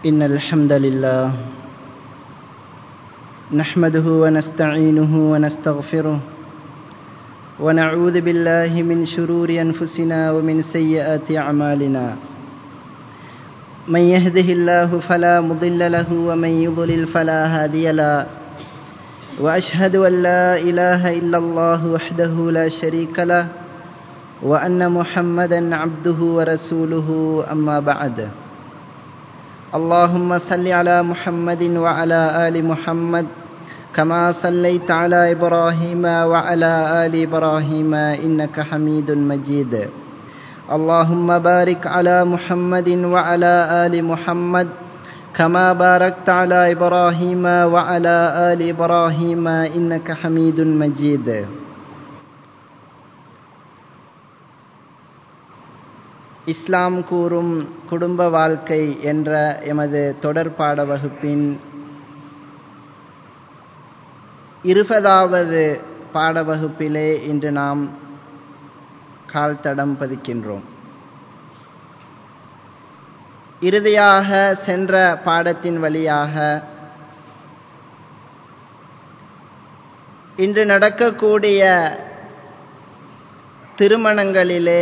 إن الحمد لله نحمده ونستعينه ونستغفره ونعوذ بالله من شرور أنفسنا ومن سيئات أعمالنا من يهده الله فلا مضل له ومن يضلل فلا هادي له وأشهد أن لا إله إلا الله وحده لا شريك له وأن محمدا عبده ورسوله أما بعد اللهم صل على محمد وعلى آل محمد كما صليت على إبراهيم وعلى آل إبراهيم إنك حميد مجيد اللهم بارك على محمد وعلى آل محمد كما باركت على إبراهيم وعلى آل إبراهيم إنك حميد مجيد இஸ்லாம் கூறும் குடும்ப வாழ்க்கை என்ற எமது தொடர்பாட வகுப்பின் இருபதாவது பாடவகுப்பிலே இன்று நாம் கால் தடம் பதிக்கின்றோம் இறுதியாக சென்ற பாடத்தின் வழியாக இன்று நடக்கக்கூடிய திருமணங்களிலே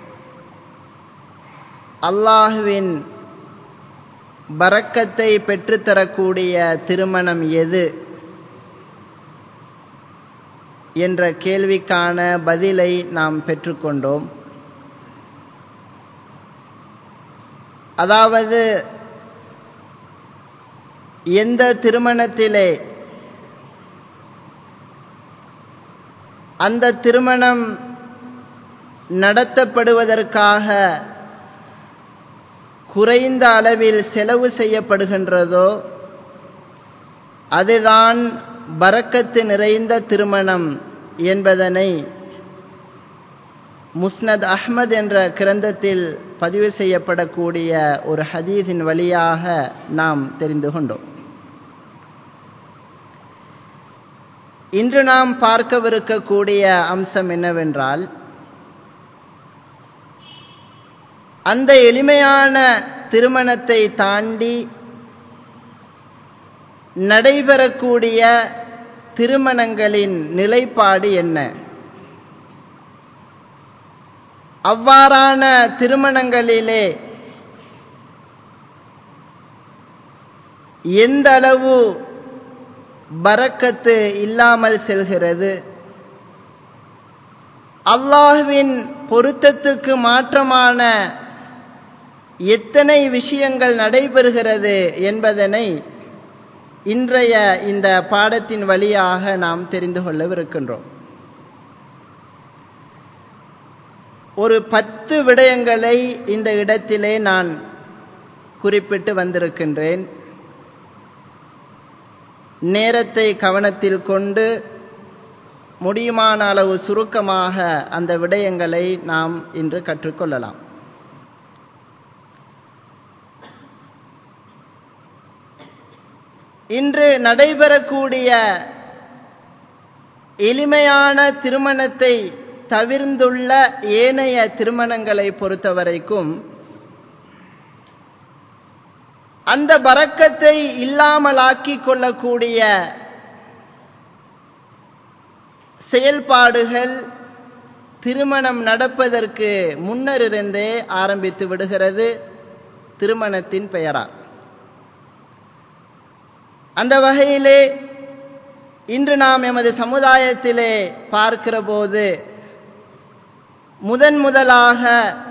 அல்லாஹுவின் பறக்கத்தை பெற்றுத்தரக்கூடிய திருமணம் எது என்ற கேள்விக்கான பதிலை நாம் பெற்றுக்கொண்டோம் அதாவது எந்த திருமணத்திலே அந்த திருமணம் நடத்தப்படுவதற்காக குறைந்த அளவில் செலவு செய்யப்படுகின்றதோ அதுதான் பறக்கத்து நிறைந்த திருமணம் என்பதனை முஸ்னத் அஹ்மத் என்ற கிரந்தத்தில் பதிவு செய்யப்படக்கூடிய ஒரு ஹதீஸின் வழியாக நாம் தெரிந்து கொண்டோம் இன்று நாம் பார்க்கவிருக்கக்கூடிய அம்சம் என்னவென்றால் அந்த எளிமையான திருமணத்தை தாண்டி நடைபெறக்கூடிய திருமணங்களின் நிலைப்பாடு என்ன அவ்வாறான திருமணங்களிலே எந்த அளவு பறக்கத்து இல்லாமல் செல்கிறது அல்லாஹுவின் பொருத்தத்துக்கு மாற்றமான எத்தனை விஷயங்கள் நடைபெறுகிறது என்பதனை இன்றைய இந்த பாடத்தின் வழியாக நாம் தெரிந்து கொள்ளவிருக்கின்றோம் ஒரு பத்து விடயங்களை இந்த இடத்திலே நான் குறிப்பிட்டு வந்திருக்கின்றேன் நேரத்தை கவனத்தில் கொண்டு முடியுமான அளவு சுருக்கமாக அந்த விடயங்களை நாம் இன்று கற்றுக்கொள்ளலாம் இன்று நடைபெறக்கூடிய எளிமையான திருமணத்தை தவிர்ந்துள்ள ஏனைய திருமணங்களை பொறுத்தவரைக்கும் அந்த பறக்கத்தை இல்லாமலாக்கிக் கொள்ளக்கூடிய செயல்பாடுகள் திருமணம் நடப்பதற்கு முன்னரிருந்தே ஆரம்பித்து விடுகிறது திருமணத்தின் பெயரால் அந்த வகையிலே இன்று நாம் எமது சமுதாயத்திலே பார்க்கிற போது முதன் முதலாக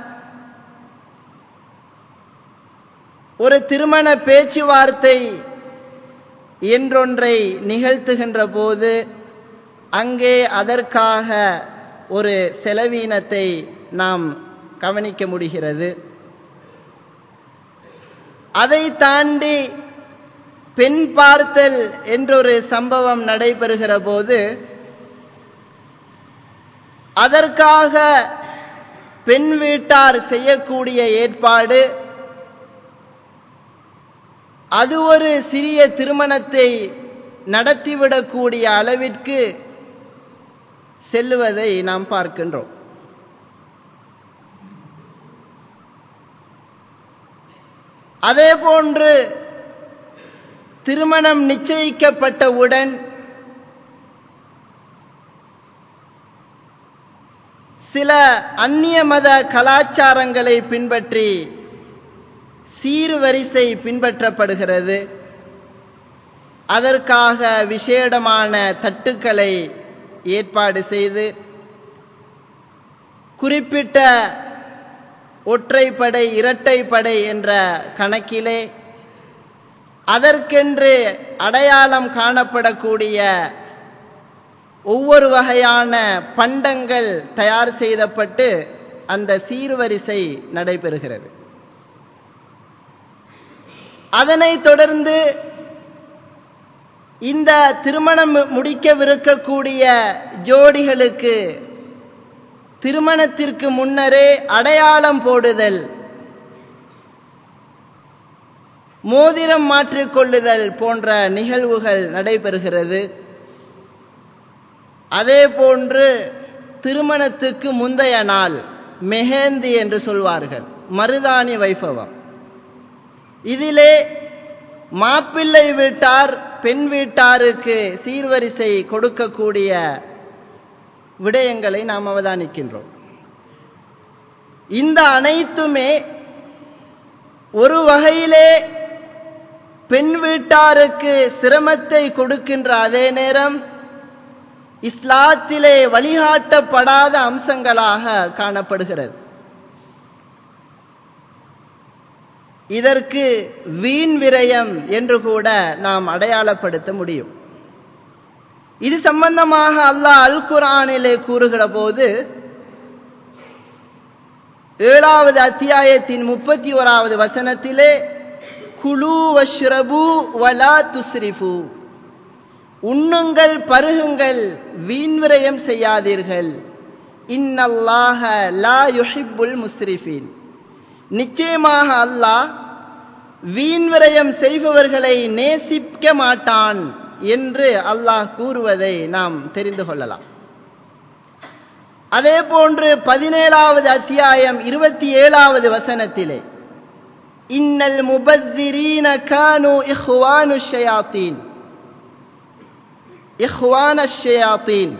ஒரு திருமண பேச்சுவார்த்தை என்றொன்றை நிகழ்த்துகின்ற போது அங்கே அதற்காக ஒரு செலவீனத்தை நாம் கவனிக்க முடிகிறது அதை தாண்டி பெண் பார்த்தல் என்றொரு சம்பவம் நடைபெறுகிற போது அதற்காக பெண் வீட்டார் செய்யக்கூடிய ஏற்பாடு அது ஒரு சிறிய திருமணத்தை நடத்திவிடக்கூடிய அளவிற்கு செல்லுவதை நாம் பார்க்கின்றோம் அதே போன்று திருமணம் நிச்சயிக்கப்பட்டவுடன் சில அந்நிய மத கலாச்சாரங்களை பின்பற்றி சீர்வரிசை பின்பற்றப்படுகிறது அதற்காக விசேடமான தட்டுக்களை ஏற்பாடு செய்து குறிப்பிட்ட ஒற்றைப்படை இரட்டைப்படை என்ற கணக்கிலே அதற்கென்று அடையாளம் காணப்படக்கூடிய ஒவ்வொரு வகையான பண்டங்கள் தயார் செய்தப்பட்டு அந்த சீர்வரிசை நடைபெறுகிறது அதனைத் தொடர்ந்து இந்த திருமணம் முடிக்கவிருக்கக்கூடிய ஜோடிகளுக்கு திருமணத்திற்கு முன்னரே அடையாளம் போடுதல் மோதிரம் மாற்றிக்கொள்ளுதல் போன்ற நிகழ்வுகள் நடைபெறுகிறது அதே போன்று திருமணத்துக்கு முந்தைய நாள் மெஹேந்தி என்று சொல்வார்கள் மருதாணி வைபவம் இதிலே மாப்பிள்ளை வீட்டார் பெண் வீட்டாருக்கு சீர்வரிசை கொடுக்கக்கூடிய விடயங்களை நாம் அவதானிக்கின்றோம் இந்த அனைத்துமே ஒரு வகையிலே பெண் வீட்டாருக்கு சிரமத்தை கொடுக்கின்ற அதே நேரம் இஸ்லாத்திலே வழிகாட்டப்படாத அம்சங்களாக காணப்படுகிறது இதற்கு வீண் விரயம் என்று கூட நாம் அடையாளப்படுத்த முடியும் இது சம்பந்தமாக அல்லாஹ் அல் குரானிலே கூறுகிற போது ஏழாவது அத்தியாயத்தின் முப்பத்தி ஓராவது வசனத்திலே குழு வஷ்ரபு வலா துஸ்ரிஃபு உண்ணுங்கள் பருகுங்கள் வீண்விரயம் செய்யாதீர்கள் இன்னல்லாஹ லா யுஹிப்புல் முஸ்ரிஃபின் நிச்சயமாக அல்லாஹ் வீண்விரயம் செய்பவர்களை நேசிக்க மாட்டான் என்று அல்லாஹ் கூறுவதை நாம் தெரிந்து கொள்ளலாம் அதே போன்று பதினேழாவது அத்தியாயம் இருபத்தி ஏழாவது வசனத்திலே இன்னல் முபத்திரீன கானு இஹ்வானு ஷயாத்தீன் இஹ்வான ஷயாத்தீன்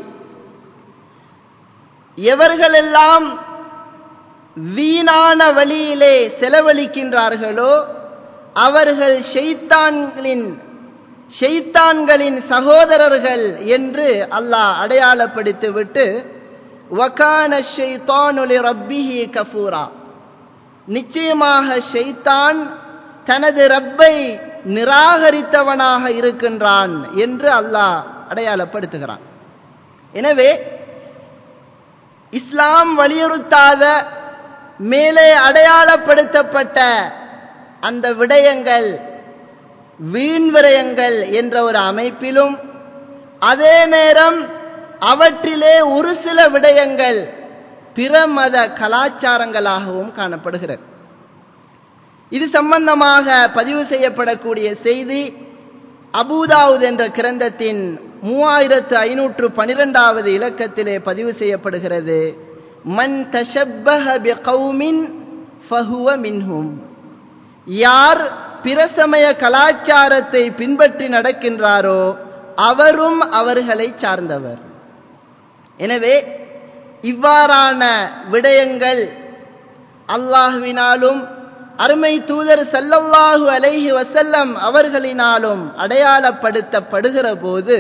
எவர்களெல்லாம் வீணான வழியிலே செலவழிக்கின்றார்களோ அவர்கள் ஷெய்தான்களின் ஷெய்தான்களின் சகோதரர்கள் என்று அல்லாஹ் அடையாளப்படுத்திவிட்டு வகான ஷெய்தானுலி ரப்பிஹி கஃபூரா நிச்சயமாக ஷெய்தான் தனது ரப்பை நிராகரித்தவனாக இருக்கின்றான் என்று அல்லாஹ் அடையாளப்படுத்துகிறான் எனவே இஸ்லாம் வலியுறுத்தாத மேலே அடையாளப்படுத்தப்பட்ட அந்த விடயங்கள் வீண் விரயங்கள் என்ற ஒரு அமைப்பிலும் அதே நேரம் அவற்றிலே ஒரு சில விடயங்கள் பிற மத கலாச்சாரங்களாகவும் காணப்படுகிறது இது சம்பந்தமாக பதிவு செய்யப்படக்கூடிய செய்தி அபூதாவுத் என்ற கிரந்தத்தின் மூவாயிரத்து ஐநூற்று பனிரெண்டாவது இலக்கத்திலே பதிவு செய்யப்படுகிறது மன் தஷப்பஹ பிகௌமின் ஃபஹுவ மின்ஹும் யார் பிற சமய கலாச்சாரத்தை பின்பற்றி நடக்கின்றாரோ அவரும் அவர்களை சார்ந்தவர் எனவே இவ்வாறான விடயங்கள் அல்லாஹுவினாலும் அருமை தூதர் சல்லல்லாஹு அலைஹி வசல்லம் அவர்களினாலும் அடையாளப்படுத்தப்படுகிற போது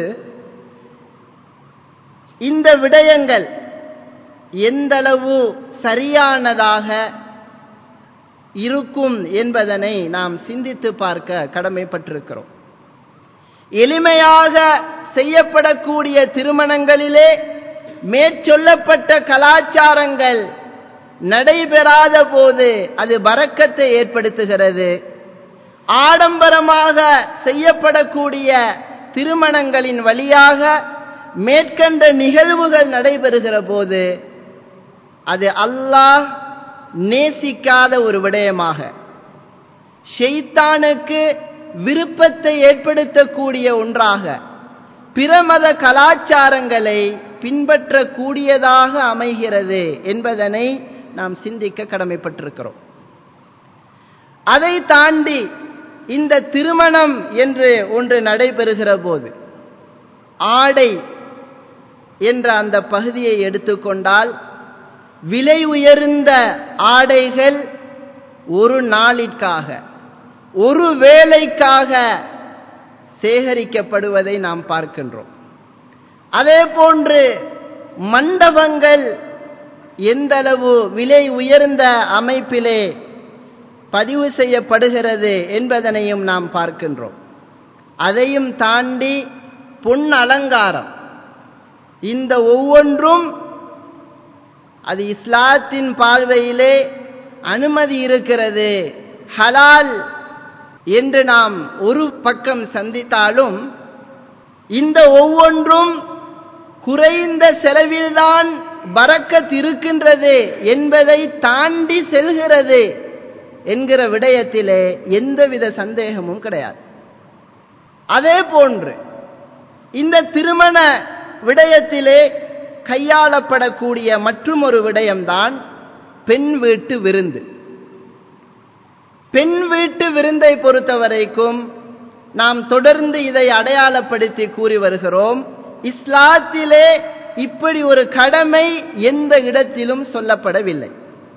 இந்த விடயங்கள் எந்தளவு சரியானதாக இருக்கும் என்பதனை நாம் சிந்தித்து பார்க்க கடமைப்பட்டிருக்கிறோம் எளிமையாக செய்யப்படக்கூடிய திருமணங்களிலே மேற்சொல்லப்பட்ட கலாச்சாரங்கள் நடைபெறாத போது அது பறக்கத்தை ஏற்படுத்துகிறது ஆடம்பரமாக செய்யப்படக்கூடிய திருமணங்களின் வழியாக மேற்கண்ட நிகழ்வுகள் நடைபெறுகிற போது அது அல்லாஹ் நேசிக்காத ஒரு விடயமாக ஷெய்தானுக்கு விருப்பத்தை ஏற்படுத்தக்கூடிய ஒன்றாக பிரமத கலாச்சாரங்களை பின்பற்றக்கூடியதாக அமைகிறது என்பதனை நாம் சிந்திக்க கடமைப்பட்டிருக்கிறோம் அதை தாண்டி இந்த திருமணம் என்று ஒன்று நடைபெறுகிற போது ஆடை என்ற அந்த பகுதியை எடுத்துக்கொண்டால் விலை உயர்ந்த ஆடைகள் ஒரு நாளிற்காக ஒரு வேலைக்காக சேகரிக்கப்படுவதை நாம் பார்க்கின்றோம் அதே போன்று மண்டபங்கள் எந்தளவு விலை உயர்ந்த அமைப்பிலே பதிவு செய்யப்படுகிறது என்பதனையும் நாம் பார்க்கின்றோம் அதையும் தாண்டி பொன் அலங்காரம் இந்த ஒவ்வொன்றும் அது இஸ்லாத்தின் பார்வையிலே அனுமதி இருக்கிறது ஹலால் என்று நாம் ஒரு பக்கம் சந்தித்தாலும் இந்த ஒவ்வொன்றும் குறைந்த செலவில்தான் பறக்கத் இருக்கின்றது என்பதை தாண்டி செல்கிறது என்கிற விடயத்திலே எந்தவித சந்தேகமும் கிடையாது அதே போன்று இந்த திருமண விடயத்திலே கையாளப்படக்கூடிய மற்றும் ஒரு விடயம்தான் பெண் வீட்டு விருந்து பெண் வீட்டு விருந்தை பொறுத்தவரைக்கும் நாம் தொடர்ந்து இதை அடையாளப்படுத்தி கூறி வருகிறோம் இஸ்லாத்திலே இப்படி ஒரு கடமை எந்த இடத்திலும் சொல்லப்படவில்லை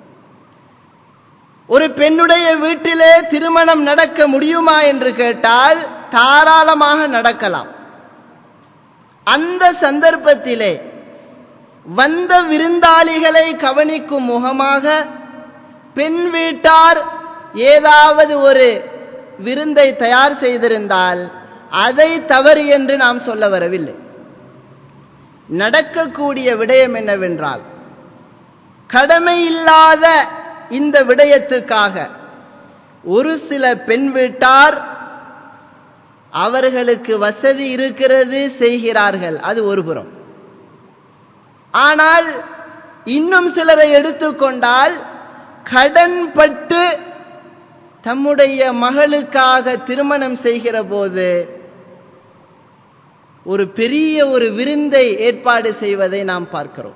ஒரு பெண்ணுடைய வீட்டிலே திருமணம் நடக்க முடியுமா என்று கேட்டால் தாராளமாக நடக்கலாம் அந்த சந்தர்ப்பத்திலே வந்த விருந்தாளிகளை கவனிக்கும் முகமாக பெண் வீட்டார் ஏதாவது ஒரு விருந்தை தயார் செய்திருந்தால் அதை தவறு என்று நாம் சொல்ல வரவில்லை நடக்கக்கூடிய விடயம் என்னவென்றால் கடமையில்லாத இந்த விடயத்துக்காக ஒரு சில பெண் வீட்டார் அவர்களுக்கு வசதி இருக்கிறது செய்கிறார்கள் அது ஒரு புறம் ஆனால் இன்னும் சிலரை எடுத்துக்கொண்டால் கடன்பட்டு தம்முடைய மகளுக்காக திருமணம் செய்கிற போது ஒரு பெரிய ஒரு விருந்தை ஏற்பாடு செய்வதை நாம் பார்க்கிறோம்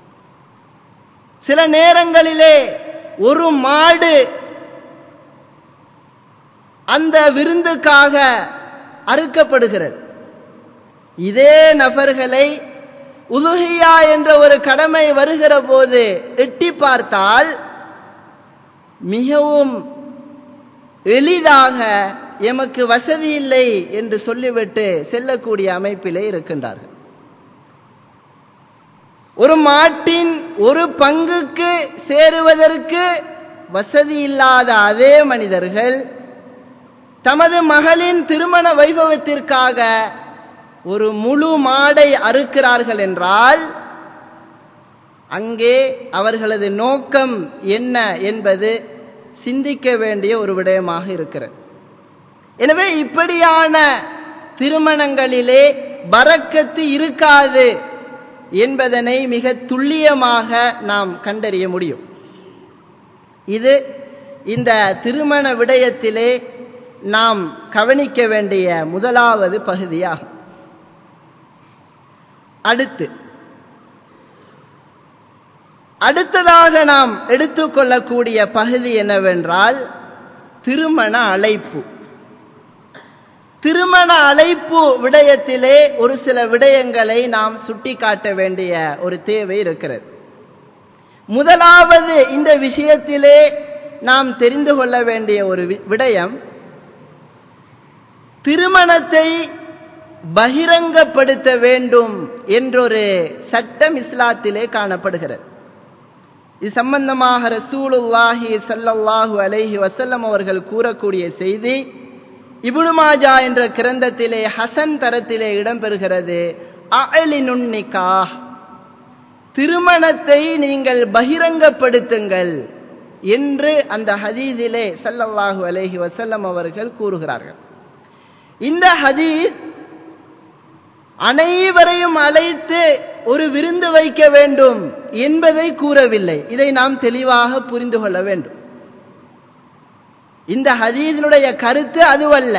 சில நேரங்களிலே ஒரு மாடு அந்த விருந்துக்காக அறுக்கப்படுகிறது இதே நபர்களை உலுகியா என்ற ஒரு கடமை வருகிற போது எட்டி பார்த்தால் மிகவும் எளிதாக எமக்கு வசதி இல்லை என்று சொல்லிவிட்டு செல்லக்கூடிய அமைப்பிலே இருக்கின்றார்கள் ஒரு மாட்டின் ஒரு பங்குக்கு சேருவதற்கு வசதி இல்லாத அதே மனிதர்கள் தமது மகளின் திருமண வைபவத்திற்காக ஒரு முழு மாடை அறுக்கிறார்கள் என்றால் அங்கே அவர்களது நோக்கம் என்ன என்பது சிந்திக்க வேண்டிய ஒரு விடயமாக இருக்கிறது எனவே இப்படியான திருமணங்களிலே பறக்கத்து இருக்காது என்பதனை மிக துல்லியமாக நாம் கண்டறிய முடியும் இது இந்த திருமண விடயத்திலே நாம் கவனிக்க வேண்டிய முதலாவது பகுதியாகும் அடுத்து அடுத்ததாக நாம் எடுத்துக்கொள்ளக்கூடிய பகுதி என்னவென்றால் திருமண அழைப்பு திருமண அழைப்பு விடயத்திலே ஒரு சில விடயங்களை நாம் சுட்டிக்காட்ட வேண்டிய ஒரு தேவை இருக்கிறது முதலாவது இந்த விஷயத்திலே நாம் தெரிந்து கொள்ள வேண்டிய ஒரு விடயம் திருமணத்தை பகிரங்கப்படுத்த வேண்டும் என்றொரு சட்டம் இஸ்லாத்திலே காணப்படுகிறது இது சம்பந்தமாக ரசூலுல்லாஹி சல்லல்லாஹு அலைஹி வசல்லம் அவர்கள் கூறக்கூடிய செய்தி இபுனு மாஜா என்ற கிரந்தத்திலே ஹசன் தரத்திலே இடம்பெறுகிறது அலினுன்னிகா திருமணத்தை நீங்கள் பகிரங்கப்படுத்துங்கள் என்று அந்த ஹதீதிலே சல்லல்லாஹு அலைஹி வசல்லம் அவர்கள் கூறுகிறார்கள் இந்த ஹதீஸ் அனைவரையும் அழைத்து ஒரு விருந்து வைக்க வேண்டும் என்பதை கூறவில்லை இதை நாம் தெளிவாக புரிந்து கொள்ள வேண்டும் இந்த ஹதீதினுடைய கருத்து அதுவல்ல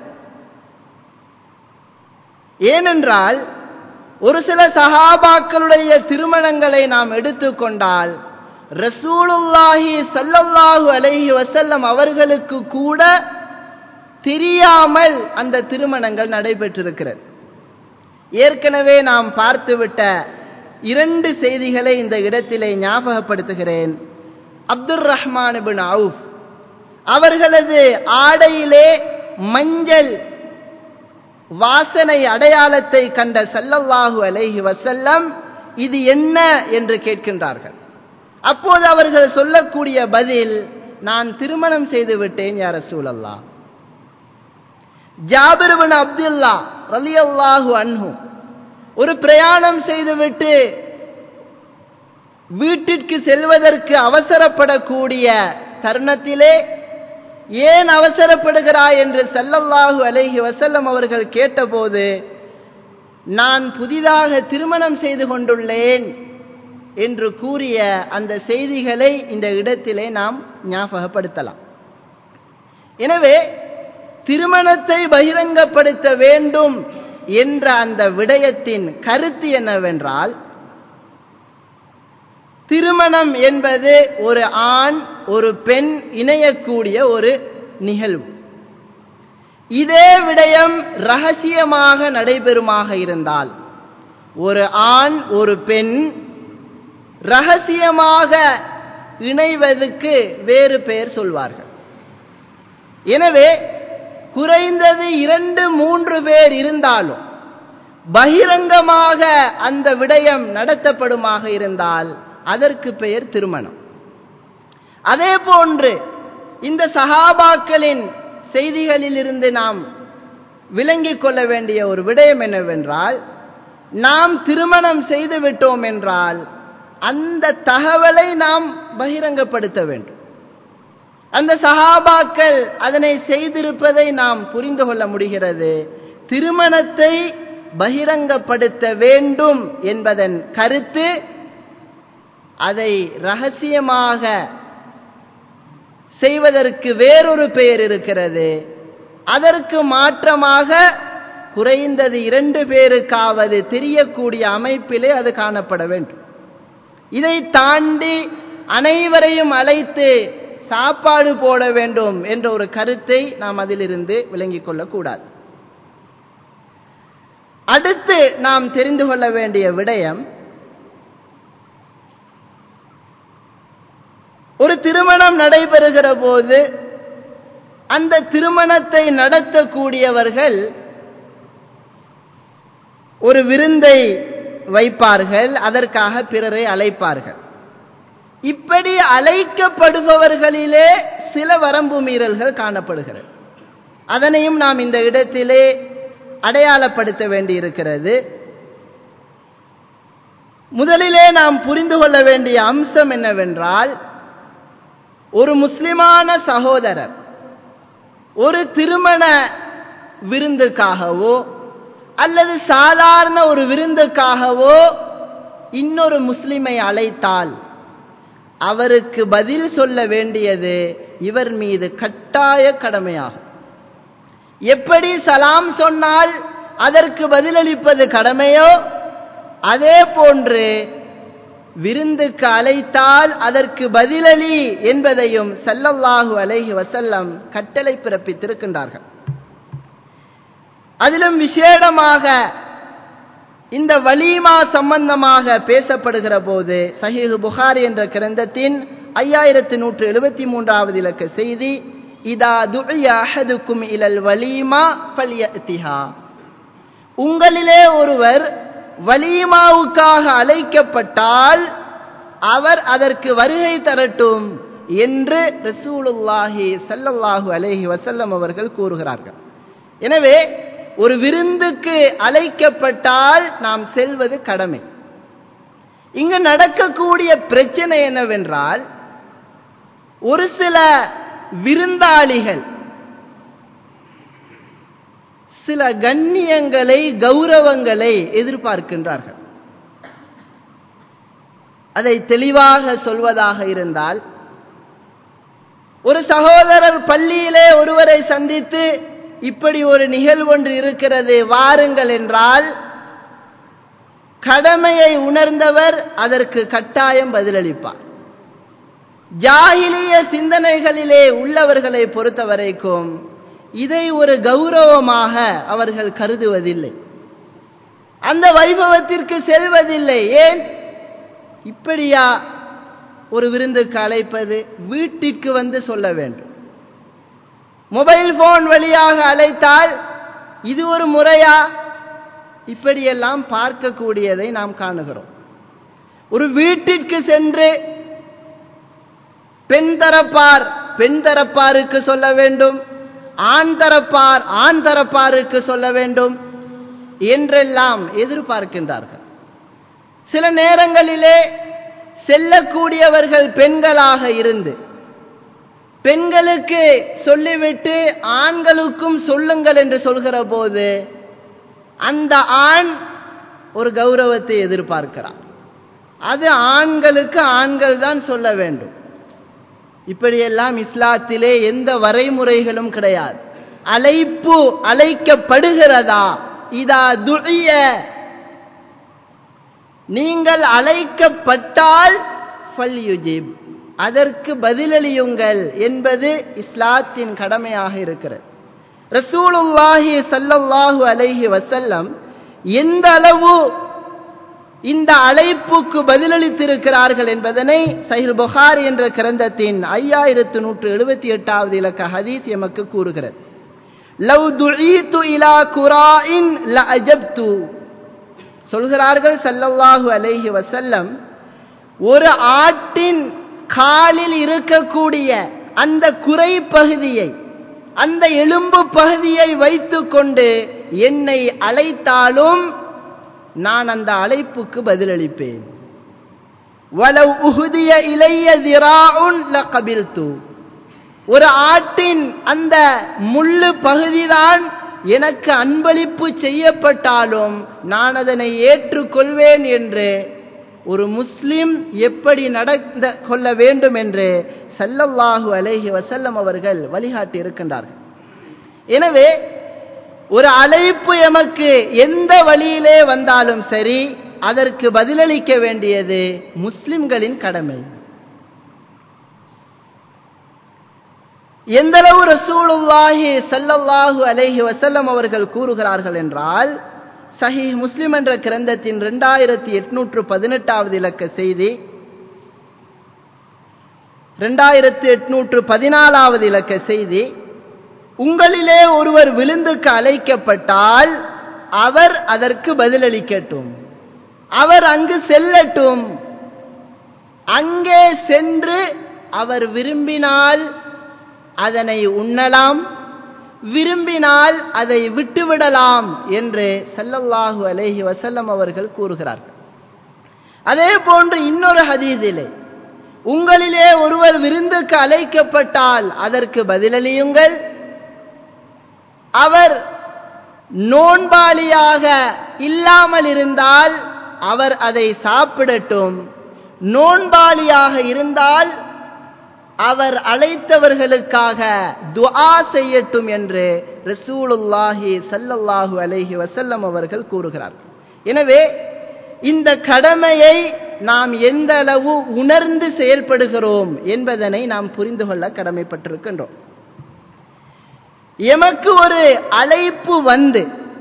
ஏனென்றால் ஒரு சில சகாபாக்களுடைய திருமணங்களை நாம் எடுத்துக்கொண்டால் ரசூலுல்லாஹி சல்லல்லாஹு அலைஹி வசல்லம் அவர்களுக்கு கூட தெரியாமல் அந்த திருமணங்கள் நடைபெற்றிருக்கிறது ஏற்கனவே நாம் பார்த்துவிட்ட இரண்டு செய்திகளை இந்த இடத்திலே ஞாபகப்படுத்துகிறேன் அப்துல் ரஹ்மான் பின் அவுஃப் அவர்களது ஆடையிலே மஞ்சள் வாசனை அடையாளத்தை கண்ட சல்லல்லாஹு அலைஹி வசல்லம் இது என்ன என்று கேட்கின்றார்கள் அப்போது அவர்கள் சொல்லக்கூடிய பதில் நான் திருமணம் செய்து விட்டேன் யார சூழல்லா ஜாபிர்பின் அப்துல்லா ரலியல்லாஹு அன்ஹு ஒரு பிரயாணம் செய்துவிட்டு வீட்டிற்கு செல்வதற்கு அவசரப்படக்கூடிய தருணத்திலே ஏன் அவசரப்படுகிறாய் என்று சல்லல்லாஹு அலைஹி வசல்லம் அவர்கள் கேட்டபோது நான் புதிதாக திருமணம் செய்து கொண்டுள்ளேன் என்று கூறிய அந்த செய்திகளை இந்த இடத்திலே நாம் ஞாபகப்படுத்தலாம் எனவே திருமணத்தை பகிரங்கப்படுத்த வேண்டும் என்ற அந்த விடயத்தின் கருத்து என்னவென்றால் திருமணம் என்பது ஒரு ஆண் ஒரு பெண் இணையக்கூடிய ஒரு நிகழ்வு இதே விடயம் ரகசியமாக நடைபெறுமாக இருந்தால் ஒரு ஆண் ஒரு பெண் ரகசியமாக இணைவதற்கு வேறு பெயர் சொல்வார்கள் எனவே குறைந்தது இரண்டு மூன்று பேர் இருந்தாலும் பகிரங்கமாக அந்த விடயம் நடத்தப்படுமாக இருந்தால் அதற்கு பெயர் திருமணம் அதே போன்று இந்த சகாபாக்களின் செய்திகளிலிருந்து நாம் விளங்கிக் கொள்ள வேண்டிய ஒரு விடயம் என்னவென்றால் நாம் திருமணம் செய்து விட்டோம் என்றால் அந்த தகவலை நாம் பகிரங்கப்படுத்த வேண்டும் அந்த சகாபாக்கள் அதனை செய்திருப்பதை நாம் புரிந்து கொள்ள முடிகிறது திருமணத்தை பகிரங்கப்படுத்த வேண்டும் என்பதன் கருத்து அதை ரகசியமாக செய்வதற்கு வேறொரு பெயர் இருக்கிறது அதற்கு மாற்றமாக குறைந்தது இரண்டு பேருக்காவது தெரியக்கூடிய அமைப்பிலே அது காணப்பட வேண்டும் இதை தாண்டி அனைவரையும் அழைத்து சாப்பாடு போட வேண்டும் என்ற ஒரு கருத்தை நாம் அதிலிருந்து விளங்கிக் கொள்ளக்கூடாது அடுத்து நாம் தெரிந்து கொள்ள வேண்டிய விடயம் ஒரு திருமணம் நடைபெறுகிற போது அந்த திருமணத்தை நடத்தக்கூடியவர்கள் ஒரு விருந்தை வைப்பார்கள் அதற்காக பிறரை அழைப்பார்கள் இப்படி அழைக்கப்படுபவர்களிலே சில வரம்பு மீறல்கள் காணப்படுகிறது அதனையும் நாம் இந்த இடத்திலே அடையாளப்படுத்த வேண்டியிருக்கிறது முதலிலே நாம் புரிந்து கொள்ள வேண்டிய அம்சம் என்னவென்றால் ஒரு முஸ்லிமான சகோதரர் ஒரு திருமண விருந்துக்காகவோ அல்லது சாதாரண ஒரு விருந்துக்காகவோ இன்னொரு முஸ்லிமை அழைத்தால் அவருக்கு பதில் சொல்ல வேண்டியது இவர் மீது கட்டாய கடமையாகும் எப்படி சலாம் சொன்னால் அதற்கு பதிலளிப்பது கடமையோ அதே போன்று விருந்துக்கு அழைத்தால் அதற்கு பதிலளி என்பதையும் சல்லல்லாஹு அலைஹி வசல்லம் கட்டளை பிறப்பித்திருக்கின்றார்கள் அதிலும் விசேடமாக இந்த வலீமா சம்பந்தமாக பேசப்படுகிற போது சஹீஹ் புகாரி என்ற கிரந்தத்தின் ஐயாயிரத்து நூற்று எழுபத்தி மூன்றாவது இலக்க செய்தி இதா துஇய அஹதுக்கும் இலல் வலீமா ஃபல்யத்திஹா உங்களிலே ஒருவர் வலீமாவுக்காக அழைக்கப்பட்டால் அவர் அதற்கு வருகை தரட்டும் என்று ரசூலுல்லாஹி சல்லல்லாஹு அலைஹி வசல்லம் அவர்கள் கூறுகிறார்கள் எனவே ஒரு விருந்துக்கு அழைக்கப்பட்டால் நாம் செல்வது கடமை இங்கு நடக்கக்கூடிய பிரச்சனை என்னவென்றால் ஒரு சில விருந்தாளிகள் சில கண்ணியங்களை கௌரவங்களை எதிர்பார்க்கின்றார்கள் அதை தெளிவாக சொல்வதாக இருந்தால் ஒரு சகோதரர் பள்ளியிலே ஒருவரை சந்தித்து இப்படி ஒரு நிகழ்வொன்று இருக்கிறது வாருங்கள் என்றால் கடமையை உணர்ந்தவர் அதற்கு கட்டாயம் பதிலளிப்பார் ஜாகிலிய சிந்தனைகளிலே உள்ளவர்களை பொறுத்த வரைக்கும் இதை ஒரு கௌரவமாக அவர்கள் கருதுவதில்லை அந்த வைபவத்திற்கு செல்வதில்லை ஏன் இப்படியா ஒரு விருந்துக்கு அழைப்பது வீட்டிற்கு வந்து சொல்ல வேண்டும் மொபைல் போன் வழியாக அழைத்தால் இது ஒரு முறையா இப்படியெல்லாம் பார்க்கக்கூடியதை நாம் காணுகிறோம் ஒரு வீட்டிற்கு சென்று பெண் தரப்பார் பெண் தரப்பாருக்கு சொல்ல வேண்டும் ஆண் தரப்பார் ஆண் தரப்பாருக்கு சொல்ல வேண்டும் என்றெல்லாம் எதிர்பார்க்கின்றார்கள் சில நேரங்களிலே செல்லக்கூடியவர்கள் பெண்களாக இருந்து பெண்களுக்கு சொல்லிவிட்டு ஆண்களுக்கும் சொல்லுங்கள் என்று சொல்கிற போது அந்த ஆண் ஒரு கௌரவத்தை எதிர்பார்க்கிறார் அது ஆண்களுக்கு ஆண்கள் தான் சொல்ல வேண்டும் இப்படியெல்லாம் இஸ்லாத்திலே எந்த வரைமுறைகளும் கிடையாது அழைப்பு அழைக்கப்படுகிறதா இதா துழிய நீங்கள் அழைக்கப்பட்டால் ஃபல்யுஜிப் அதற்கு பதிலளியுங்கள் என்பது இஸ்லாத்தின் கடமையாக இருக்கிறது ரசூலுல்லாஹி சல்லல்லாஹு அலைஹி வசல்லம் எந்த அளவு இந்த அழைப்புக்கு பதிலளித்திருக்கிறார்கள் என்பதனை சஹில் புகார் என்ற கிரந்தத்தின் ஐயாயிரத்து நூற்று எழுபத்தி எட்டாவது இலக்க ஹதீஸ் எமக்கு கூறுகிறது லவ் துஈத்து இலா குராஇன் ல அஜப்து சொல்கிறார்கள் சல்லல்லாஹு அலைஹி வசல்லம் ஒரு ஆட்டின் காலில் இருக்கக்கூடிய அந்த குறை பகுதியை அந்த எலும்பு பகுதியை வைத்துக்கொண்டு என்னை அழைத்தாலும் நான் அந்த அழைப்புக்கு பதிலளிப்பேன் வலவ் உகுதிய இளைய திராவுன் லகபில்து ஒரு ஆட்டின் அந்த முள்ளு பகுதிதான் எனக்கு அன்பளிப்பு செய்யப்பட்டாலும் நான் அதனை ஏற்றுக்கொள்வேன் என்று ஒரு முஸ்லிம் எப்படி நடந்த கொள்ள வேண்டும் என்று சல்லல்லாஹு அலைஹி வசல்லம் அவர்கள் வழிகாட்டி இருக்கின்றார்கள் எனவே ஒரு அழைப்பு எமக்கு எந்த வழியிலே வந்தாலும் சரி அதற்கு பதிலளிக்க வேண்டியது முஸ்லிம்களின் கடமை எந்தளவு ரசூலுல்லாஹி சல்லல்லாஹு அலைஹி வசல்லம் அவர்கள் கூறுகிறார்கள் என்றால் சஹி முஸ்லிம் என்ற கிரந்தத்தின் இரண்டாயிரத்தி எட்நூற்று பதினெட்டாவது இலக்க செய்தி இரண்டாயிரத்து எட்நூற்று பதினாலாவது இலக்க செய்தி உங்களிலே ஒருவர் விழுந்துக்கு அழைக்கப்பட்டால் அவர் அதற்கு பதிலளிக்கட்டும் அவர் அங்கு செல்லட்டும் அங்கே சென்று அவர் விரும்பினால் அதனை உண்ணலாம் விரும்பினால் அதை விட்டுவிடலாம் என்று சல்லல்லாஹு அலேஹி வசல்லம் அவர்கள் கூறுகிறார்கள் அதே போன்று இன்னொரு ஹதீஸிலே உங்களிலே ஒருவர் விருந்துக்கு அழைக்கப்பட்டால் அதற்கு பதிலளியுங்கள் அவர் நோன்பாளியாக இல்லாமல் இருந்தால் அவர் அதை சாப்பிடட்டும் நோன்பாளியாக இருந்தால் அவர் அழைத்தவர்களுக்காக துஆ செய்யட்டும் என்று ரசூலுல்லாஹி சல்லல்லாஹு அலைஹி வசல்லம் அவர்கள் கூறுகிறார் எனவே இந்த கடமையை நாம் எந்த அளவு உணர்ந்து செயல்படுகிறோம் என்பதனை நாம் புரிந்து கொள்ள கடமைப்பட்டிருக்கின்றோம் எமக்கு ஒரு அழைப்பு வந்து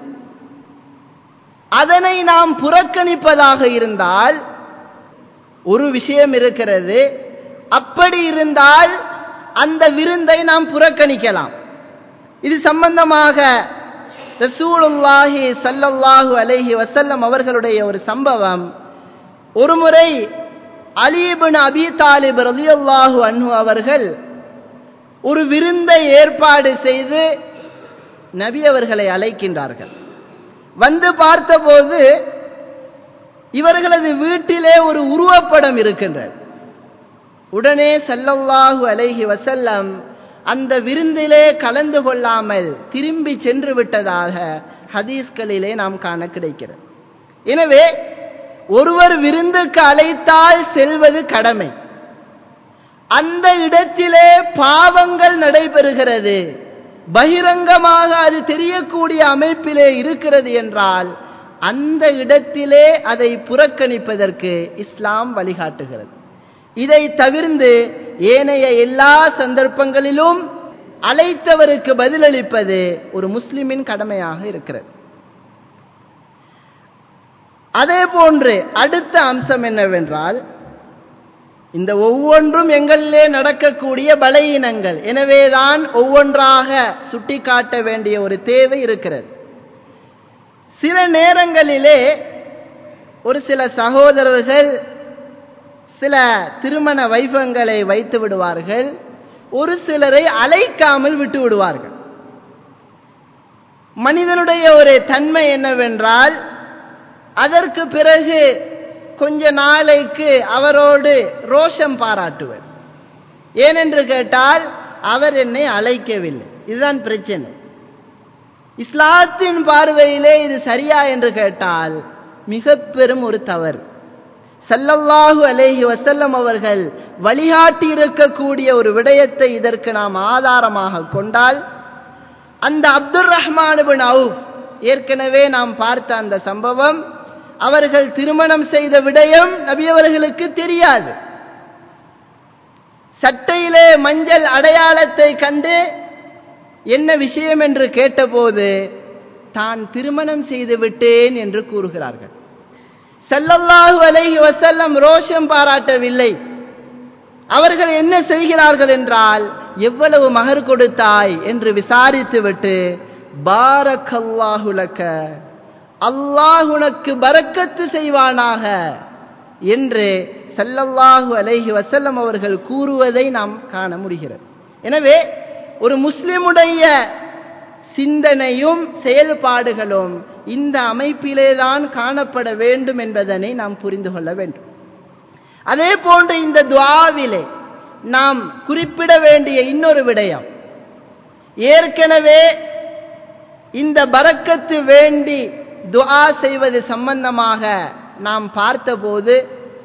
அதனை நாம் புறக்கணிப்பதாக இருந்தால் ஒரு விஷயம் இருக்கிறது அப்படி இருந்தால் அந்த விருந்தை நாம் புறக்கணிக்கலாம் இது சம்பந்தமாக ரசூலுல்லாஹி சல்லல்லாஹு அலைஹி வசல்லம் அவர்களுடைய ஒரு சம்பவம் ஒருமுறை அலீபின் அபி தாலிப் ரலியல்லாஹு அன்ஹு அவர்கள் ஒரு விருந்தை ஏற்பாடு செய்து நபி அவர்களை அழைக்கின்றார்கள் வந்து பார்த்தபோது இவர்களது வீட்டிலே ஒரு உருவப்படம் இருக்கின்றது உடனே சல்லல்லாஹு அலைஹி வசல்லம் அந்த விருந்திலே கலந்து கொள்ளாமல் திரும்பி சென்று விட்டதாக ஹதீஸ்களிலே நாம் காண கிடைக்கிறது எனவே ஒருவர் விருந்துக்கு அழைத்தால் செல்வது கடமை அந்த இடத்திலே பாவங்கள் நடைபெறுகிறது பகிரங்கமாக அது தெரியக்கூடிய அமைப்பிலே இருக்கிறது என்றால் அந்த இடத்திலே அதை புறக்கணிப்பதற்கு இஸ்லாம் வழிகாட்டுகிறது இதை தவிர்ந்து ஏனைய எல்லா சந்தர்ப்பங்களிலும் அழைத்தவருக்கு பதிலளிப்பது ஒரு முஸ்லிமின் கடமையாக இருக்கிறது அதே போன்று அடுத்த அம்சம் என்னவென்றால் இந்த ஒவ்வொன்றும் எங்களிலே நடக்கக்கூடிய பலையினங்கள் எனவேதான் ஒவ்வொன்றாக சுட்டிக்காட்ட வேண்டிய ஒரு தேவை இருக்கிறது சில நேரங்களிலே ஒரு சில சகோதரர்கள் சில திருமண வைபவங்களை வைத்து விடுவார்கள் ஒரு சிலரை அழைக்காமல் விட்டு விடுவார்கள் மனிதனுடைய ஒரு தன்மை என்னவென்றால் அதற்கு பிறகு கொஞ்ச நாளைக்கு அவரோடு ரோஷம் பாராட்டுவர் ஏனென்று கேட்டால் அவர் என்னை அழைக்கவில்லை இதுதான் பிரச்சனை இஸ்லாத்தின் பார்வையிலே இது சரியா என்று கேட்டால் மிக பெரும் ஒரு தவறு சல்லல்லாஹு அலேஹி வசல்லம் அவர்கள் வழிகாட்டி இருக்கக்கூடிய ஒரு விடயத்தை இதற்கு நாம் ஆதாரமாக கொண்டால் அந்த அப்துல் ரஹ்மான் அவுப் ஏற்கனவே நாம் பார்த்த அந்த சம்பவம் அவர்கள் திருமணம் செய்த விடயம் நபியவர்களுக்கு தெரியாது சட்டையிலே மஞ்சள் அடையாளத்தை கண்டு என்ன விஷயம் என்று கேட்டபோது தான் திருமணம் செய்து விட்டேன் என்று கூறுகிறார்கள் செல்லல்லாஹு அலைஹி வசல்லம் ரோஷம் பாராட்டவில்லை அவர்கள் என்ன செய்கிறார்கள் என்றால் எவ்வளவு மகர் கொடுத்தாய் என்று விசாரித்துவிட்டு பாரக்கல்லாஹுலக்க அல்லாஹ் உனக்கு பரக்கத்து செய்வானாக என்று சல்லல்லாஹு அலைஹி வசல்லம் அவர்கள் கூறுவதை நாம் காண முடிகிறது எனவே ஒரு முஸ்லிமுடைய சிந்தனையும் செயல்பாடுகளும் இந்த அமைப்பிலேதான் காணப்பட வேண்டும் என்பதனை நாம் புரிந்து கொள்ள வேண்டும் அதே போன்று இந்த துவாவிலே நாம் குறிப்பிட வேண்டிய இன்னொரு விடயம் ஏற்கனவே இந்த பறக்கத்து வேண்டி துஆ செய்வது சம்பந்தமாக நாம் பார்த்தபோது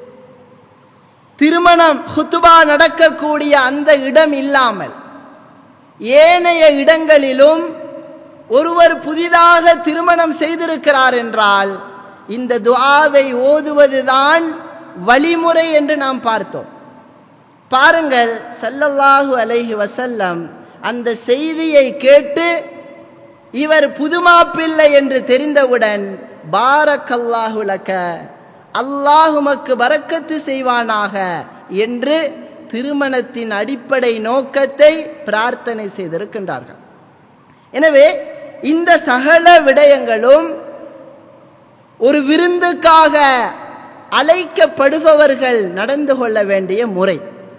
திருமணம் ஹுத்துபா நடக்கக்கூடிய அந்த இடம் இல்லாமல் ஏனைய இடங்களிலும் ஒருவர் புதிதாக திருமணம் செய்திருக்கிறார் என்றால் இந்த துஆவை ஓதுவதுதான் வழிமுறை என்று நாம் பார்த்தோம் பாருங்கள் சல்லல்லாஹு அலைஹி வசல்லம் அந்த செய்தியை கேட்டு இவர் புதுமாப்பிள்ளை என்று தெரிந்தவுடன் பாரக்கல்லாஹுலக்க அல்லாஹுமக்கு பறக்கத்து செய்வானாக என்று திருமணத்தின் அடிப்படை நோக்கத்தை பிரார்த்தனை செய்திருக்கின்றார்கள் எனவே இந்த சகல விடயங்களும் ஒரு விருந்துக்காக அழைக்கப்படுபவர்கள் நடந்து கொள்ள வேண்டிய முறை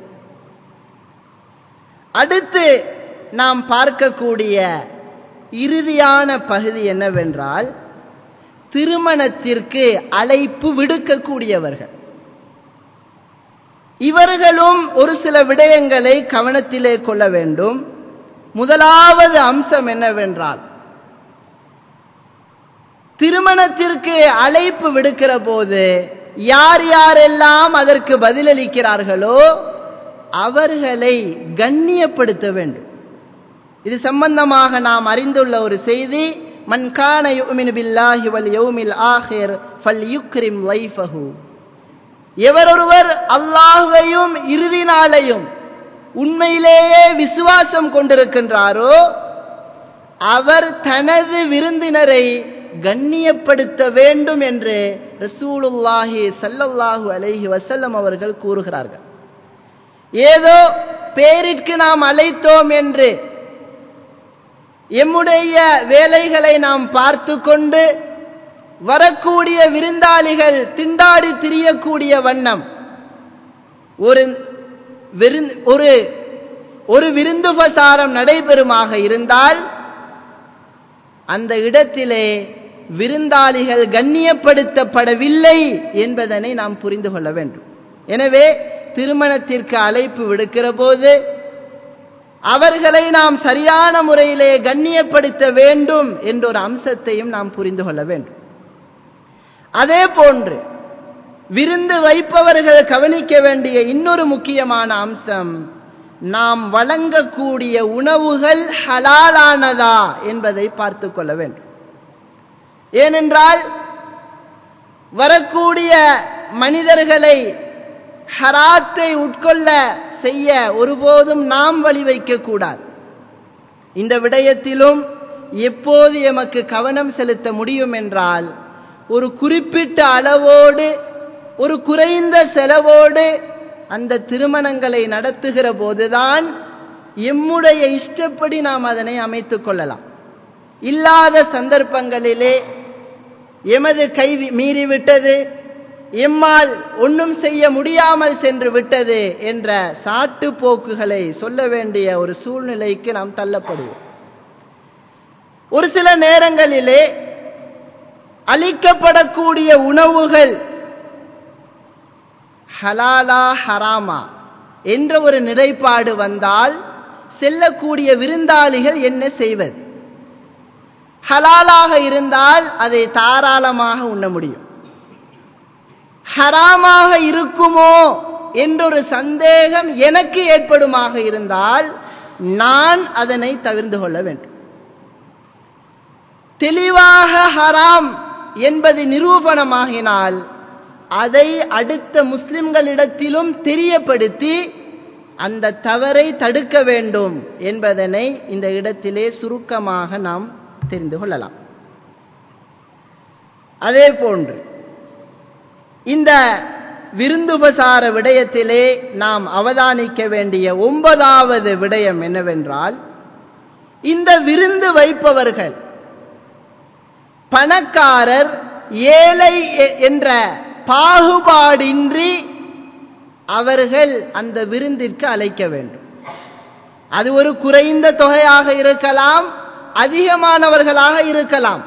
அடுத்து நாம் பார்க்கக்கூடிய இறுதியான பகுதி என்னவென்றால் திருமணத்திற்கு அழைப்பு விடுக்கக்கூடியவர்கள் இவர்களும் ஒரு சில விடயங்களை கவனத்திலே கொள்ள வேண்டும் முதலாவது அம்சம் என்னவென்றால் திருமணத்திற்கு அழைப்பு விடுக்கிற போது யார் யாரெல்லாம் அதற்கு பதிலளிக்கிறார்களோ அவர்களை கண்ணியப்படுத்த வேண்டும் இது சம்பந்தமாக நாம் அறிந்துள்ள ஒரு செய்தி மன் கான யுமினு பில்லாஹி வல் யௌமில் ஆஹிர் ஃபல் யுக்ரிம் லைஃபஹு எவரொருவர் அல்லாஹ்வையும் இறுதி நாளையும் உண்மையிலேயே விசுவாசம் கொண்டிருக்கின்றாரோ அவர் தனது விருந்தினரை கண்ணியப்படுத்த வேண்டும் என்று ரசூலுல்லாஹி சல்லல்லாஹு அலைஹி வசல்லம் அவர்கள் கூறுகிறார்கள் ஏதோ பேரிற்கு நாம் அழைத்தோம் என்று எம்முடைய வேலைகளை நாம் பார்த்து கொண்டு வரக்கூடிய விருந்தாளிகள் திண்டாடி திரியக்கூடிய வண்ணம் ஒரு ஒரு ஒரு விருந்துபசாரம் நடைபெறுமாக இருந்தால் அந்த இடத்திலே விருந்தாளிகள் கண்ணியப்படுத்தப்படவில்லை என்பதனை நாம் புரிந்து கொள்ள வேண்டும் எனவே திருமணத்திற்கு அழைப்பு விடுக்கிற போது அவர்களை நாம் சரியான முறையிலே கண்ணியப்படுத்த வேண்டும் என்ற ஒரு அம்சத்தையும் நாம் புரிந்து கொள்ள வேண்டும் அதே போன்று விருந்து வைப்பவர்கள் கவனிக்க வேண்டிய இன்னொரு முக்கியமான அம்சம் நாம் வழங்கக்கூடிய உணவுகள் ஹலாலானதா என்பதை பார்த்து கொள்ள வேண்டும் ஏனென்றால் வரக்கூடிய மனிதர்களை ஹராத்தை உட்கொள்ள செய்ய ஒருபோதும் நாம் வழி வைக்கக்கூடாது இந்த விடயத்திலும் எப்போது எமக்கு கவனம் செலுத்த முடியும் என்றால் ஒரு குறிப்பிட்ட அளவோடு ஒரு குறைந்த செலவோடு அந்த திருமணங்களை நடத்துகிற போதுதான் எம்முடைய இஷ்டப்படி நாம் அதனை அமைத்துக் கொள்ளலாம் இல்லாத சந்தர்ப்பங்களிலே எமது கை மீறிவிட்டது எம்மால் ஒன்றும் செய்ய முடியாமல் சென்று விட்டது என்ற சாட்டு போக்குகளை சொல்ல வேண்டிய ஒரு சூழ்நிலைக்கு நாம் தள்ளப்படுவோம் ஒரு சில நேரங்களிலே அளிக்கப்படக்கூடிய உணவுகள் ஹலாலா ஹராமா என்ற ஒரு நிலைப்பாடு வந்தால் செல்லக்கூடிய விருந்தாளிகள் என்ன செய்வது ஹலாலாக இருந்தால் அதை தாராளமாக உண்ண முடியும் ஹராமாக இருக்குமோ என்றொரு சந்தேகம் எனக்கு ஏற்படுமாக இருந்தால் நான் அதனை தவிர்ந்து கொள்ள வேண்டும் தெளிவாக ஹராம் என்பது நிரூபணமாகினால் அதை அடுத்த முஸ்லிம்களிடத்திலும் தெரியப்படுத்தி அந்த தவறை தடுக்க வேண்டும் என்பதனை இந்த இடத்திலே சுருக்கமாக நாம் தெரிந்து கொள்ளலாம் அதே போன்று இந்த விருந்துபசார விடயத்திலே நாம் அவதானிக்க வேண்டிய ஒன்பதாவது விடயம் என்னவென்றால் இந்த விருந்து வைப்பவர்கள் பணக்காரர் ஏழை என்ற பாகுபாடின்றி அவர்கள் அந்த விருந்திற்கு அழைக்க வேண்டும் அது ஒரு குறைந்த தொகையாக இருக்கலாம் அதிகமானவர்களாக இருக்கலாம்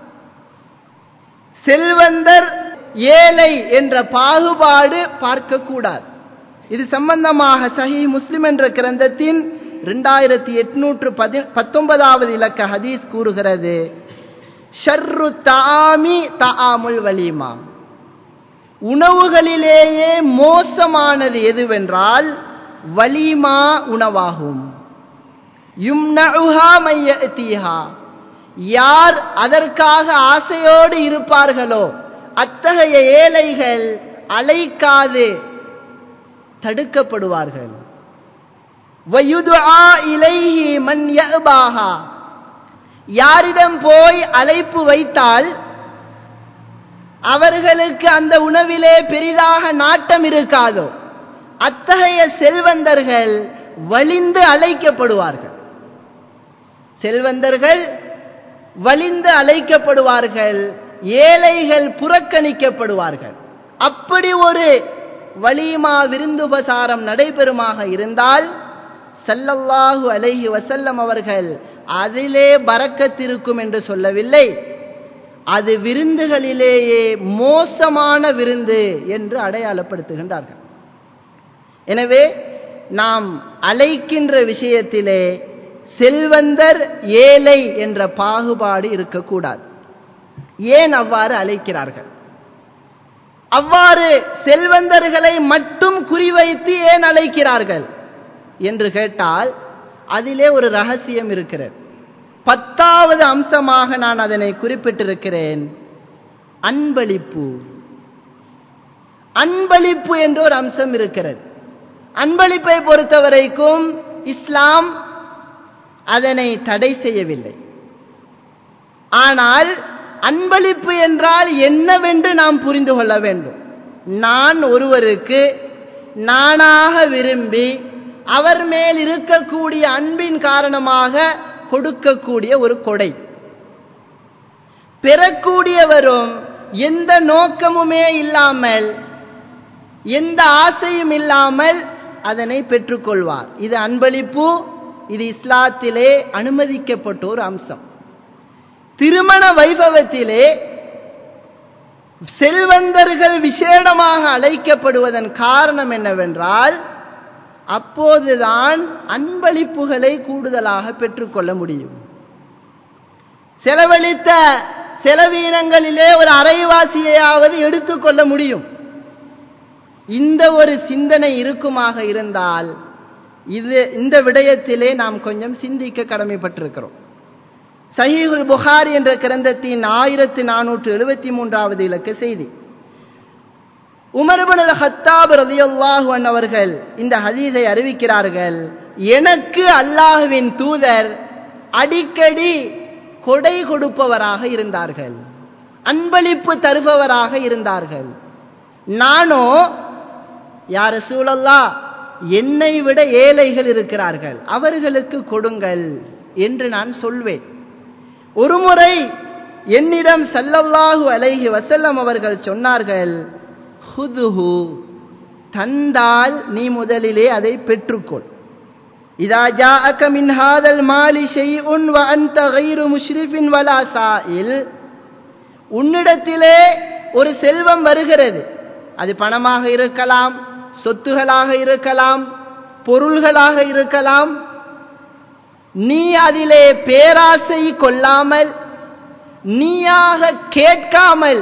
செல்வந்தர் ஏழை என்ற பாகுபாடு பார்க்கக்கூடாது இது சம்பந்தமாக சஹி முஸ்லிம் என்ற கிரந்தத்தின் இரண்டாயிரத்தி எட்நூற்று பதி பத்தொன்பதாவது இலக்க ஹதீஸ் கூறுகிறது ஷர்ரு தாமி தாமுல் வலிமா உணவுகளிலேயே மோசமானது எதுவென்றால் வலிமா உணவாகும் யும்னஉஹா மையத்திஹா யார் அதற்காக ஆசையோடு இருப்பார்களோ அத்தகைய ஏழைகள் அழைக்காது தடுக்கப்படுவார்கள் வயுதுஆ இலைஹி மன் யஅபாஹா யாரிடம் போய் அழைப்பு வைத்தால் அவர்களுக்கு அந்த உணவிலே பெரிதாக நாட்டம் இருக்காதோ அத்தகைய செல்வந்தர்கள் வலிந்து அழைக்கப்படுவார்கள் செல்வந்தர்கள் வலிந்து அழைக்கப்படுவார்கள் ஏழைகள் புறக்கணிக்கப்படுவார்கள் அப்படி ஒரு வலிமா விருந்துபசாரம் நடைபெறுமாக இருந்தால் சல்லல்லாஹு அலைஹி வசல்லம் அவர்கள் அதிலே பறக்கத்திருக்கும் என்று சொல்லவில்லை அது விருந்துகளிலேயே மோசமான விருந்து என்று அடையாளப்படுத்துகின்றார்கள் எனவே நாம் அழைக்கின்ற விஷயத்திலே செல்வந்தர் ஏழை என்ற பாகுபாடு இருக்கக்கூடாது ஏன் அவ்வாறு அழைக்கிறார்கள் அவ்வாறு செல்வந்தர்களை மட்டும் குறிவைத்து ஏன் அழைக்கிறார்கள் என்று கேட்டால் அதிலே ஒரு ரகசியம் இருக்கிறது பத்தாவது அம்சமாக நான் அதனை குறிப்பிட்டிருக்கிறேன் அன்பளிப்பு அன்பளிப்பு என்ற ஒரு அம்சம் இருக்கிறது அன்பளிப்பை பொறுத்தவரைக்கும் இஸ்லாம் அதனை தடை செய்யவில்லை ஆனால் அன்பளிப்பு என்றால் என்னவென்று நாம் புரிந்து கொள்ள வேண்டும் நான் ஒருவருக்கு நானாக விரும்பி அவர் மேல் இருக்கக்கூடிய அன்பின் காரணமாக கொடுக்கக்கூடிய ஒரு கொடை பெறக்கூடியவரும் எந்த நோக்கமுமே இல்லாமல் எந்த ஆசையும் இல்லாமல் அதனை பெற்றுக்கொள்வார் இது அன்பளிப்பு இது இஸ்லாத்திலே அனுமதிக்கப்பட்ட ஒரு அம்சம் திருமண வைபவத்திலே செல்வந்தர்கள் விசேடமாக அழைக்கப்படுவதன் காரணம் என்னவென்றால் அப்போதுதான் அன்பளிப்புகளை கூடுதலாக பெற்றுக்கொள்ள முடியும் செலவழித்த செலவீனங்களிலே ஒரு அரைவாசியையாவது எடுத்துக்கொள்ள முடியும் இந்த ஒரு சிந்தனை இருக்குமாக இருந்தால் இது இந்த விடயத்திலே நாம் கொஞ்சம் சிந்திக்க கடமைப்பட்டிருக்கிறோம் சஹீஹுல் புகார் என்ற கிரந்தத்தின் ஆயிரத்தி நானூற்று எழுபத்தி மூன்றாவது இலக்க செய்தி உமர்பனது ஹத்தாப் ரலியல்லாஹு அவர்கள் இந்த ஹதீஸை அறிவிக்கிறார்கள் எனக்கு அல்லாஹுவின் தூதர் அடிக்கடி கொடை கொடுப்பவராக இருந்தார்கள் அன்பளிப்பு தருபவராக இருந்தார்கள் நானோ யார் சூழல்லா என்னை விட ஏழைகள் இருக்கிறார்கள் அவர்களுக்கு கொடுங்கள் என்று நான் சொல்வேன் ஒருமுறை என்னிடம் சல்லல்லாஹு அலைஹி வசல்லம் அவர்கள் சொன்னார்கள் ஹுதுஹு தந்தால் நீ முதலிலே அதை பெற்றுக்கொள் இதா ஜாஅக மின் ஹாதல் மாலி ஷைஉன் வ அன்த கைரு முஷ்ரிஃபின் வலா சாயில் உன்னிடத்திலே ஒரு செல்வம் வருகிறது அது பணமாக இருக்கலாம் சொத்துகளாக இருக்கலாம் பொருள்களாக இருக்கலாம் நீ அதிலே பேராசை கொள்ளாமல் நீயாக கேட்காமல்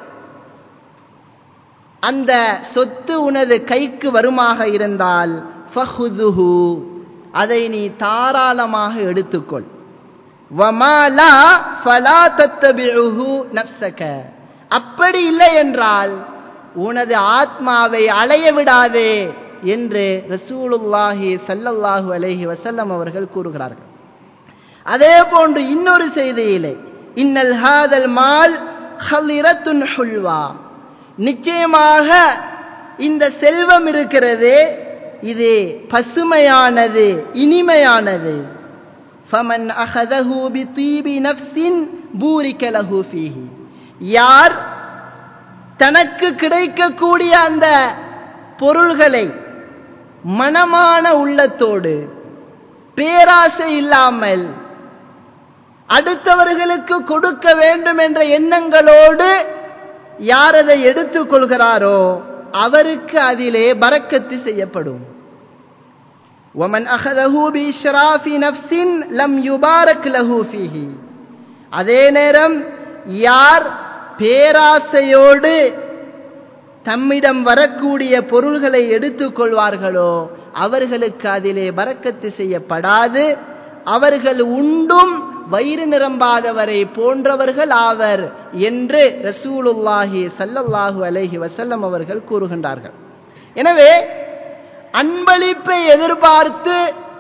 அந்த சொத்து உனது கைக்கு வருமாக இருந்தால் ஃபஹுதுஹு அதை நீ தாராளமாக எடுத்துக்கொள் வமாலா ஃபலா தத்தபிஉஹு நஃப்ஸக அப்படி இல்லை என்றால் உனது ஆத்மாவை அலைய விடாதே என்று ரசூலுல்லாஹி சல்லல்லாஹு அலைஹி வசல்லம் அவர்கள் கூறுகிறார்கள் அதே போன்று இன்னொரு செய்தியிலே இன்னல் ஹாதல் மால் ஹலிரத்துன் ஹுல்வா நிச்சயமாக இந்த செல்வம் இருக்கிறது இது பசுமையானது இனிமையானது ஃபமன் அஹதஹு பி தீபி நஃப்ஸின் பூரிக லஹு ஃபீஹி யார் தனக்கு கிடைக்கக்கூடிய அந்த பொருள்களை மனமான உள்ளத்தோடு பேராசை இல்லாமல் அடுத்தவர்களுக்கு கொடுக்க வேண்டும் என்ற எண்ணங்களோடு யார் அதை எடுத்துக் கொள்கிறாரோ அவருக்கு அதிலே பறக்கத்து செய்யப்படும் ஒமன் அகதஹூ பி இஷ்ராஃபி நஃப்ஸின் லம் யுபாரக் லஹூ ஃபீஹி அதே நேரம் யார் பேராசையோடு தம்மிடம் வரக்கூடிய பொருள்களை எடுத்துக் கொள்வார்களோ அவர்களுக்கு அதிலே பறக்கத்து செய்யப்படாது அவர்கள் உண்டும் வயிறு நிரம்பாதவரை போன்றவர்கள் ஆவர் என்று ரசூலுல்லாஹி சல்லல்லாஹு அலைஹி வசல்லம் அவர்கள் கூறுகின்றார்கள் எனவே அன்பளிப்பை எதிர்பார்த்து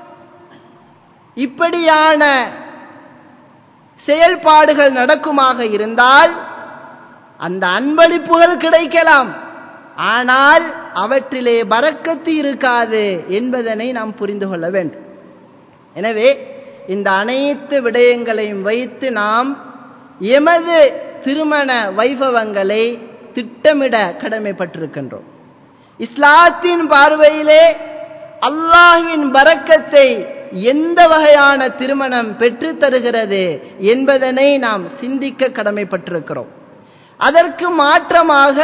இப்படியான செயல்பாடுகள் நடக்குமாக இருந்தால் அந்த அன்பளிப்புகள் கிடைக்கலாம் ஆனால் அவற்றிலே பறக்கத்து இருக்காது என்பதனை நாம் புரிந்து கொள்ள வேண்டும் எனவே இந்த அனைத்து விடயங்களையும் வைத்து நாம் எமது திருமண வைபவங்களை திட்டமிட கடமைப்பட்டிருக்கின்றோம் இஸ்லாத்தின் பார்வையிலே அல்லாஹ்வின் பறக்கத்தை எந்த வகையான திருமணம் பெற்று தருகிறது என்பதனை நாம் சிந்திக்க கடமைப்பட்டிருக்கிறோம் அதற்கு மாற்றமாக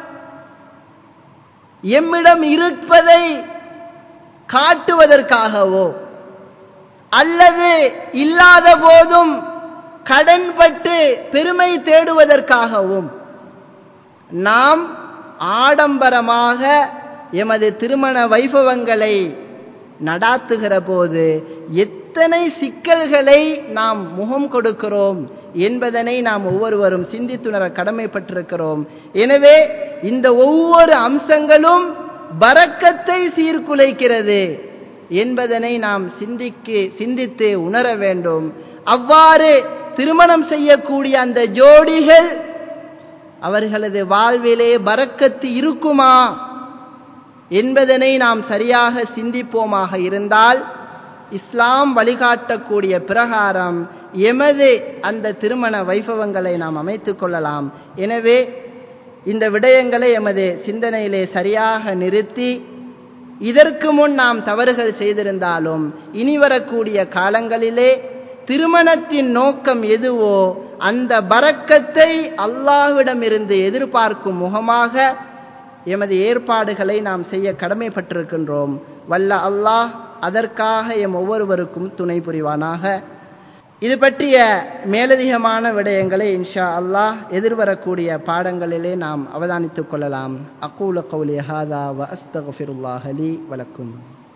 எம்மிடம் இருப்பதை காட்டுவதற்காகவோ அல்லது இல்லாத போதும் கடன்பட்டு பெருமை தேடுவதற்காகவும் நாம் ஆடம்பரமாக எமது திருமண வைபவங்களை நடாத்துகிற போது எத்தனை சிக்கல்களை நாம் முகம் கொடுக்கிறோம் என்பதனை நாம் ஒவ்வொருவரும் சிந்தித்துணர கடமைப்பட்டிருக்கிறோம் எனவே இந்த ஒவ்வொரு அம்சங்களும் பறக்கத்தை சீர்குலைக்கிறது என்பதனை நாம் சிந்திக்கு சிந்தித்து உணர வேண்டும் அவ்வாறு திருமணம் செய்யக்கூடிய அந்த ஜோடிகள் அவர்களது வாழ்விலே பறக்கத்து இருக்குமா என்பதனை நாம் சரியாக சிந்திப்போமாக இருந்தால் இஸ்லாம் வழிகாட்டக்கூடிய பிரகாரம் எமது அந்த திருமண வைபவங்களை நாம் அமைத்துக் கொள்ளலாம் எனவே இந்த விடயங்களை எமது சிந்தனையிலே சரியாக நிறுத்தி இதற்கு முன் நாம் தவறுகள் செய்திருந்தாலும் இனி வரக்கூடிய காலங்களிலே திருமணத்தின் நோக்கம் எதுவோ அந்த பறக்கத்தை அல்லாஹ்விடமிருந்து எதிர்பார்க்கும் முகமாக எமது ஏற்பாடுகளை நாம் செய்ய கடமைப்பட்டிருக்கின்றோம் வல்ல அல்லாஹ் அதற்காக எம் ஒவ்வொருவருக்கும் துணை புரிவானாக இது பற்றிய மேலதிகமான விடயங்களை இன்ஷா அல்லாஹ் எதிர்வரக்கூடிய பாடங்களிலே நாம் அவதானித்துக் கொள்ளலாம் அக்கூல கௌலி ஹாதா வ அஸ்தகுல்லாஹ் அலி வலக்கும்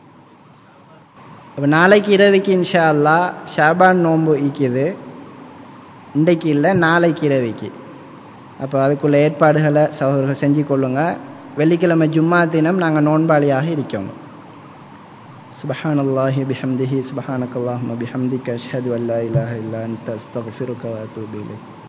அப்போ நாளைக்கு இரவுக்கு இன்ஷா அல்லா ஷாபான் நோன்பு ஈக்குது இன்றைக்கு இல்லை நாளைக்கு இரவுக்கு அப்போ அதுக்குள்ள ஏற்பாடுகளை சகோதரர்கள் செஞ்சு கொள்ளுங்க வெள்ளிக்கிழமை ஜும்மா தினம் நாங்கள் நோன்பாளியாக இருக்கணும் سبحان الله بحمده سبحانك اللهم بحمدك أشهد أن لا إله إلا أنت أستغفرك وأتوب إليك